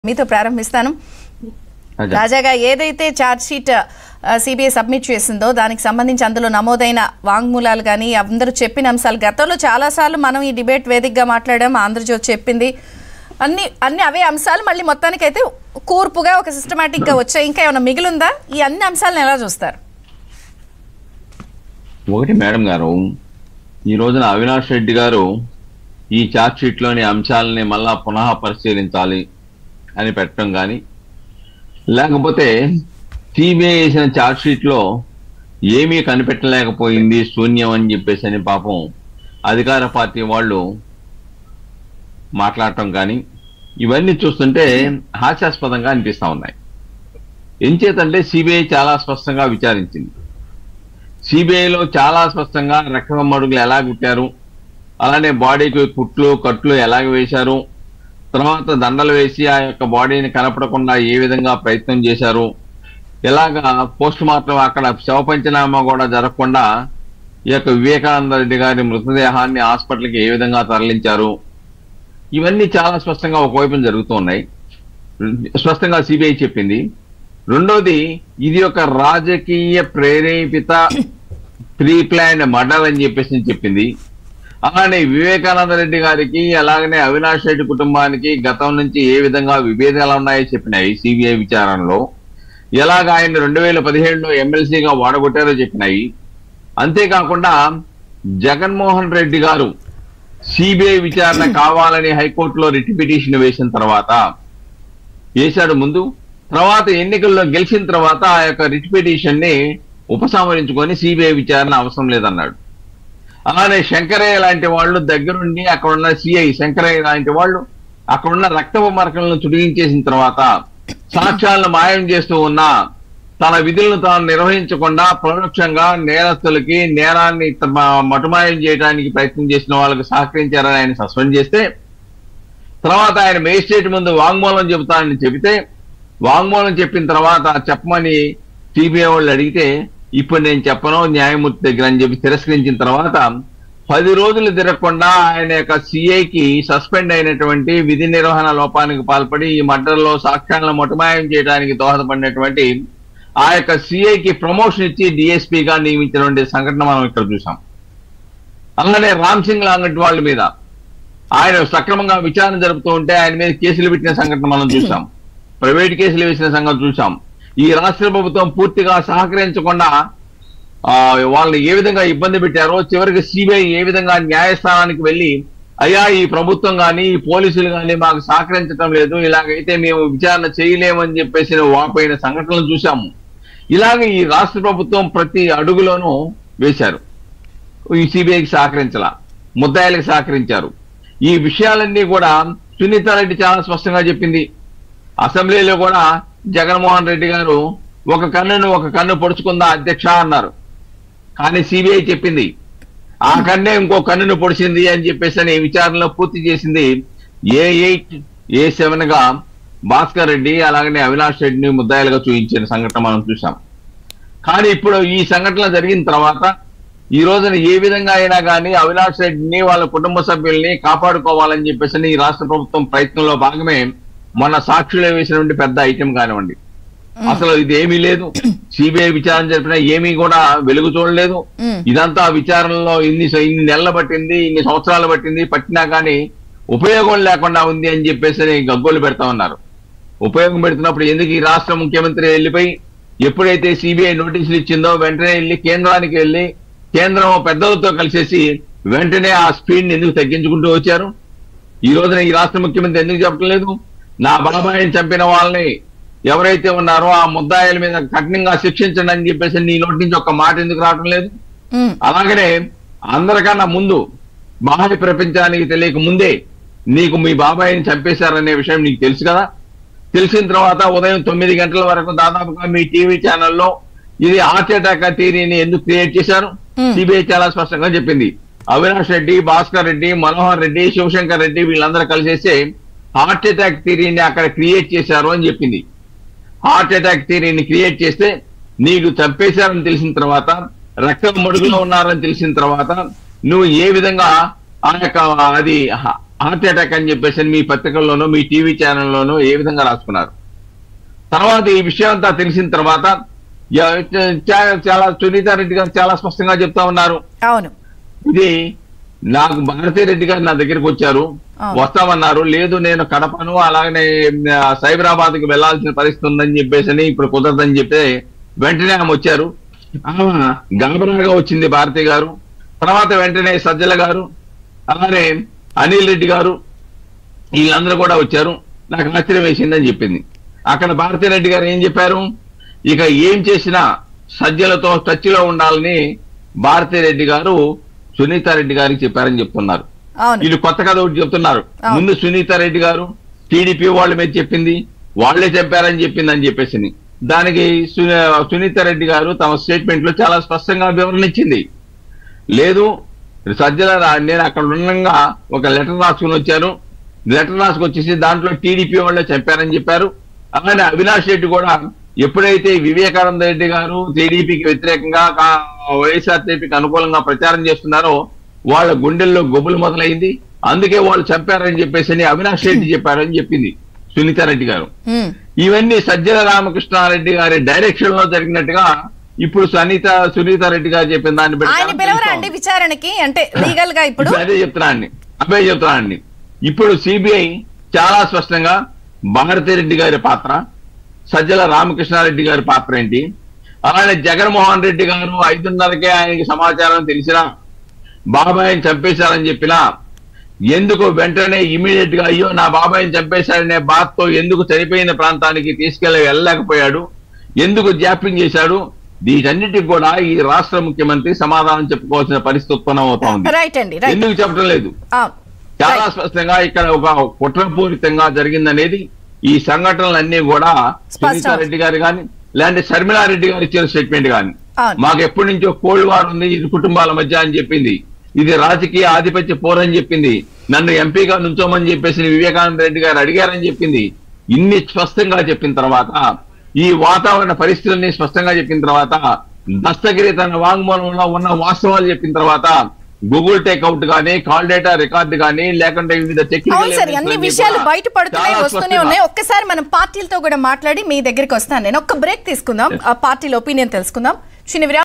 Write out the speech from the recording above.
మీతో ప్రారంభిస్తాను అదే. తాజాగా ఏదైతే ఛార్జ్ షీట్ సిబిఐ సబ్మిట్ చేసిందో దానికి సంబంధించి అందులో నమోదైన వాంగ్మూలాలు కానీ అందరూ చెప్పిన అంశాలు గతంలో చాలాసార్లు మనం ఈ డిబేట్ వేదికగా మాట్లాడాం ఆంధ్రజ్యోతి చెప్పింది అన్ని అన్ని అవే అంశాలు మళ్ళీ మొత్తానికైతే కూర్పుగా ఒక సిస్టమేటిక్గా వచ్చాయి ఇంకా ఏమైనా మిగిలిందా ఈ అన్ని అంశాలను ఎలా చూస్తారు ఒకటి మేడం గారు ఈ రోజున అవినాష్ రెడ్డి గారు ఈ ఛార్జ్ షీట్ లోని అంశాలని మళ్ళా పునః పరిశీలించాలి అని పెట్టడం కానీ లేకపోతే సిబిఐ వేసిన ఛార్జ్ షీట్ లో ఏమీ కనిపెట్టలేకపోయింది శూన్యం అని చెప్పేసి అని పాపం అధికార పార్టీ వాళ్ళు మాట్లాడటం కానీ ఇవన్నీ చూస్తుంటే హాస్యాస్పదంగా అనిపిస్తా ఉన్నాయి ఎంచేతంటే సిబిఐ చాలా స్పష్టంగా విచారించింది సిబిఐలో చాలా స్పష్టంగా రక్త మడుగులు ఎలా కుట్టారు అలానే బాడీకి కుట్లు కట్లు ఎలాగ వేశారు తర్వాత దండలు వేసి ఆ యొక్క బాడీని కనపడకుండా ఏ విధంగా ప్రయత్నం చేశారు ఎలాగా పోస్ట్ మార్టం అక్కడ శవ పంచనామా కూడా జరగకుండా ఈ యొక్క వివేకానంద రెడ్డి గారి మృతదేహాన్ని హాస్పిటల్కి ఏ విధంగా తరలించారు ఇవన్నీ చాలా స్పష్టంగా ఒకవైపు జరుగుతూ ఉన్నాయి స్పష్టంగా సిబిఐ చెప్పింది రెండోది ఇది ఒక రాజకీయ ప్రేరేపిత ప్రీ ప్లాన్ మర్డర్ అని చెప్పేసి చెప్పింది అలానే వివేకానంద రెడ్డి గారికి అలాగనే అవినాష్ రెడ్డి కుటుంబానికి గతం నుంచి ఏ విధంగా విభేదాలు ఉన్నాయో చెప్పినాయి సిబిఐ విచారణలో ఎలాగ ఆయన రెండు వేల పదిహేడులో ఎమ్మెల్సీగా వాడగొట్టారో చెప్పినాయి అంతేకాకుండా జగన్మోహన్ రెడ్డి గారు సిబిఐ విచారణ కావాలని హైకోర్టులో రిట్ పిటిషన్ వేసిన తర్వాత వేశాడు ముందు తర్వాత ఎన్నికల్లో గెలిచిన తర్వాత ఆ యొక్క రిట్ పిటిషన్ ని ఉపసంహరించుకొని సిబిఐ విచారణ అవసరం లేదన్నాడు అలానే శంకరయ్య లాంటి వాళ్ళు దగ్గరుండి అక్కడ ఉన్న సిఐ శంకరయ్య లాంటి వాళ్ళు అక్కడున్న రక్తపు మరకలను తుడిగించేసిన తర్వాత సాక్ష్యాలను మాయం చేస్తూ ఉన్న తన విధులను తాను నిర్వహించకుండా పరోక్షంగా నేరస్తులకి నేరాన్ని తమ మటుమాయం చేయడానికి ప్రయత్నం చేసిన వాళ్ళకి సహకరించారని ఆయన సస్పెండ్ చేస్తే తర్వాత ఆయన మేజిస్ట్రేట్ ముందు వాంగ్మూలం చెబుతానని చెబితే వాంగ్మూలం చెప్పిన తర్వాత చెప్పమని సిబిఐ వాళ్ళు అడిగితే ఇప్పుడు నేను చెప్పను న్యాయమూర్తి దగ్గర అని చెప్పి తిరస్కరించిన తర్వాత పది రోజులు తిరగకుండా ఆయన యొక్క సిఐకి సస్పెండ్ అయినటువంటి విధి నిర్వహణ లోపానికి పాల్పడి ఈ మర్డర్లో సాక్ష్యాలను మొటమాయం చేయడానికి దోహదపడినటువంటి ఆ యొక్క సిఐకి ప్రమోషన్ ఇచ్చి డిఎస్పీగా నియమించినటువంటి సంఘటన మనం ఇక్కడ చూసాం అలానే రామ్ సింగ్ లాంటి వాళ్ళ మీద ఆయన సక్రమంగా విచారణ జరుపుతూ ఉంటే ఆయన మీద కేసులు పెట్టిన సంఘటన మనం చూసాం ప్రైవేట్ కేసులు వేసిన సంగతి చూసాం ఈ రాష్ట్ర ప్రభుత్వం పూర్తిగా సహకరించకుండా ఆ వాళ్ళని ఏ విధంగా ఇబ్బంది పెట్టారో చివరికి సిబిఐ ఏ విధంగా న్యాయస్థానానికి వెళ్ళి అయ్యా ఈ ప్రభుత్వం కానీ ఈ పోలీసులు కానీ మాకు సహకరించడం లేదు ఇలాగైతే మేము విచారణ చేయలేమని చెప్పేసి వాపోయిన సంఘటనలు చూసాము ఇలాగ ఈ రాష్ట్ర ప్రభుత్వం ప్రతి అడుగులోనూ వేశారు ఈ సిబిఐకి సహకరించాల ముద్దాయిలకు సహకరించారు ఈ విషయాలన్నీ కూడా సునీతారెడ్డి చాలా స్పష్టంగా చెప్పింది అసెంబ్లీలో కూడా జగన్మోహన్ రెడ్డి గారు ఒక కన్నును ఒక కన్ను పొడుచుకుందా అధ్యక్ష అన్నారు కానీ సిబిఐ చెప్పింది ఆ కన్నే ఇంకో కన్నును పొడిచింది అని చెప్పేసి అని విచారణలో పూర్తి చేసింది ఏ ఎయిట్ ఏ సెవెన్ గా భాస్కర్ రెడ్డి అలాగనే అవినాష్ రెడ్డిని ముద్దాయిలుగా చూపించిన సంఘటన మనం చూసాం కానీ ఇప్పుడు ఈ సంఘటన జరిగిన తర్వాత ఈ రోజున ఏ విధంగా అయినా కానీ అవినాష్ రెడ్డిని వాళ్ళ కుటుంబ సభ్యుల్ని కాపాడుకోవాలని చెప్పేసి ఈ రాష్ట్ర ప్రభుత్వం ప్రయత్నంలో భాగమే మొన్న సాక్షులు వేసినటువంటి పెద్ద ఐటెం కానివ్వండి అసలు ఇది ఏమీ లేదు సిబిఐ విచారణ జరిపినా ఏమీ కూడా వెలుగు చూడలేదు మ్మ్. ఇదంతా విచారణలో ఇన్ని ఇన్ని నెలలు పట్టింది ఇన్ని సంవత్సరాలు పట్టింది పట్టినా కానీ ఉపయోగం లేకుండా ఉంది అని చెప్పేసి గగ్గోలు పెడతా ఉన్నారు ఉపయోగం పెడుతున్నప్పుడు ఎందుకు ఈ రాష్ట్ర ముఖ్యమంత్రి వెళ్ళిపోయి ఎప్పుడైతే సిబిఐ నోటీసులు ఇచ్చిందో వెంటనే వెళ్ళి కేంద్రానికి వెళ్ళి కేంద్రం పెద్దలతో కలిసేసి వెంటనే ఆ స్పీడ్ ని ఎందుకు తగ్గించుకుంటూ వచ్చారు ఈ రోజున ఈ రాష్ట్ర ముఖ్యమంత్రి ఎందుకు చెప్పడం లేదు నా బాబాయిని చంపిన వాళ్ళని ఎవరైతే ఉన్నారో ఆ ముద్దాయిల మీద కఠినంగా శిక్షించండి అని చెప్పేసి నీ నోటి నుంచి ఒక మాట ఎందుకు రావడం లేదు మ్మ్. అలాగనే అందరికన్నా ముందు బాహ్య ప్రపంచానికి తెలియక ముందే నీకు మీ బాబాయిని చంపేశారనే విషయం నీకు తెలుసు కదా తెలిసిన తర్వాత ఉదయం తొమ్మిది గంటల వరకు దాదాపుగా మీ టీవీ ఛానల్లో ఇది హార్ట్ అటాక్ థియరీని ఎందుకు క్రియేట్ చేశారు Hmm. సిబిఐ చాలా స్పష్టంగా చెప్పింది అవినాష్ రెడ్డి భాస్కర్ రెడ్డి మనోహర్ రెడ్డి శివశంకర్ రెడ్డి వీళ్ళందరూ కలిసేసి హార్ట్ అటాక్ థియరీని అక్కడ క్రియేట్ చేశారు అని చెప్పింది హార్ట్ అటాక్ థియరీని క్రియేట్ చేస్తే నీకు చంపేశారని తెలిసిన తర్వాత రక్తం మడుగులో ఉన్నారని తెలిసిన తర్వాత నువ్వు ఏ విధంగా ఆ యొక్క అది హార్ట్ అటాక్ అని చెప్పేసి మీ పత్రికల్లోనూ మీ టీవీ ఛానల్లోనూ ఏ విధంగా రాసుకున్నారు తర్వాత ఈ విషయం అంతా తెలిసిన తర్వాత యా- చా- చాలా సునీతా రెడ్డి గారు చాలా స్పష్టంగా చెప్తా ఉన్నారు అవును ఇది నాకు భారతీ రెడ్డి గారు నా దగ్గరికి వచ్చారు అవును. వస్తామన్నారు లేదు నేను కడపను అలాగనే ఆ, సైబరాబాద్ కి వెళ్లాల్సిన పరిస్థితి ఉందని చెప్పేసి ఇప్పుడు కుదరదని చెప్పి వెంటనే ఆమె వచ్చారు ఆమె గాబరాగా వచ్చింది భారతి గారు తర్వాత వెంటనే సజ్జల గారు అలానే అనిల్ రెడ్డి గారు వీళ్ళందరూ కూడా వచ్చారు నాకు ఆశ్చర్యం వేసిందని చెప్పింది అక్కడ భారతీ రెడ్డి గారు ఏం చెప్పారు ఇక ఏం చేసినా సజ్జలతో టచ్ లో ఉండాలని భారతీ రెడ్డి గారు సునీత రెడ్డి గారికి చెప్పారని చెప్తున్నారు అవును వీళ్ళు కొత్త కథ ఒకటి చెప్తున్నారు అవును. ముందు సునీత రెడ్డి గారు టీడీపీ వాళ్ళ మీద చెప్పింది వాళ్ళే చెప్పారని చెప్పింది అని చెప్పేసి దానికి సు- సునీత రెడ్డి గారు తమ స్టేట్మెంట్ లో చాలా స్పష్టంగా వివరణ ఇచ్చింది లేదు సజ్జల రా- నేను అక్కడ ఉండగా ఒక లెటర్ రాసుకుని వచ్చాను లెటర్ రాసుకొచ్చేసి దాంట్లో టీడీపీ వాళ్ళే చెప్పారని చెప్పారు అలానే అవినాష్ రెడ్డి కూడా ఎప్పుడైతే వివేకానంద రెడ్డి గారు టీడీపీకి వ్యతిరేకంగా కా- వైఎస్ఆర్సీపీకి అనుకూలంగా ప్రచారం చేస్తున్నారో వాళ్ళ గుండెల్లో గొబ్బులు మొదలైంది అందుకే వాళ్ళు చంపారని చెప్పేసి అవినాష్ రెడ్డి చెప్పారని చెప్పింది సునీతారెడ్డి గారు ఉమ్. ఇవన్నీ సజ్జల రామకృష్ణారెడ్డి గారి డైరెక్షన్ లో జరిగినట్టుగా ఇప్పుడు సునీత సునీత రెడ్డి గారు చెప్పిన దాన్ని బట్టి ఆయన చాలా పిలవరా తెలుస్తా అండి ఉంది. విచారణకి అంటే లీగల్ గా ఇప్పుడు ఇప్పుడు అదే చెప్తున్నానండి అదే చెప్తున్నానండి ఇప్పుడు సిబిఐ చాలా స్పష్టంగా భారతిరెడ్డి గారి పాత్ర సజ్జల రామకృష్ణారెడ్డి గారి పాత్ర ఏంటి అలానే జగన్మోహన్ రెడ్డి గారు ఐదున్నరకే ఆయనకి సమాచారం తెలిసినా బాబాయిని చంపేశారని చెప్పినా ఎందుకు వెంటనే ఇమీడియట్ గా అయ్యో నా బాబాయిని చంపేశాడనే బాధతో ఎందుకు చనిపోయిన ప్రాంతానికి తీసుకెళ్లి వెళ్ళలేకపోయాడు ఎందుకు జాప్యం చేశాడు వీటన్నిటికి కూడా ఈ రాష్ట్ర ముఖ్యమంత్రి సమాధానం చెప్పుకోవాల్సిన పరిస్థితి ఉత్పన్నం అవుతా ఉంది రైట్ అండి రైట్ ఎందుకు చెప్పడం లేదు అవును చాలా స్పష్టంగా ఇక్కడ ఒక కుట్రపూరితంగా జరిగిందనేది ఈ సంఘటనలన్నీ కూడా స్పష్టం. సునీతా రెడ్డి గారు కానీ లేదంటే శర్మిలారెడ్డి గారు ఇచ్చిన స్టేట్మెంట్ కానీ అవును మాకు ఎప్పటి నుంచో కోల్డ్ వార్ ఉంది ఇది కుటుంబాల మధ్య అని చెప్పింది ఇది రాజకీయ ఆధిపత్య పోరని చెప్పింది నన్ను ఎంపీగా నుంచోమని చెప్పేసి వివేకానంద రెడ్డి గారు అడిగారని చెప్పింది ఇన్ని స్పష్టంగా చెప్పిన తర్వాత ఈ వాతావరణ పరిస్థితుల్ని స్పష్టంగా చెప్పిన తర్వాత దస్తగిరి తన వాంగ్మూలంలో ఉన్న వాస్తవాలు చెప్పిన తర్వాత గూగుల్ టేక్అవుట్ గానీ కాల్ డేటా రికార్డు గానీ లేకుంటే వివిధ టెక్నికల్ అవును సార్ అన్ని విషయాలు బయటపడుతున్నాయి వస్తూనే ఉన్నాయి ఒక్కసారి మనం పార్టీలతో కూడా మాట్లాడి మీ దగ్గరికి వస్తాను నేను ఒక్క బ్రేక్ తీసుకుందాం ఆ పార్టీల ఒపీనియన్ తెలుసుకుందాం చిన్న విరామం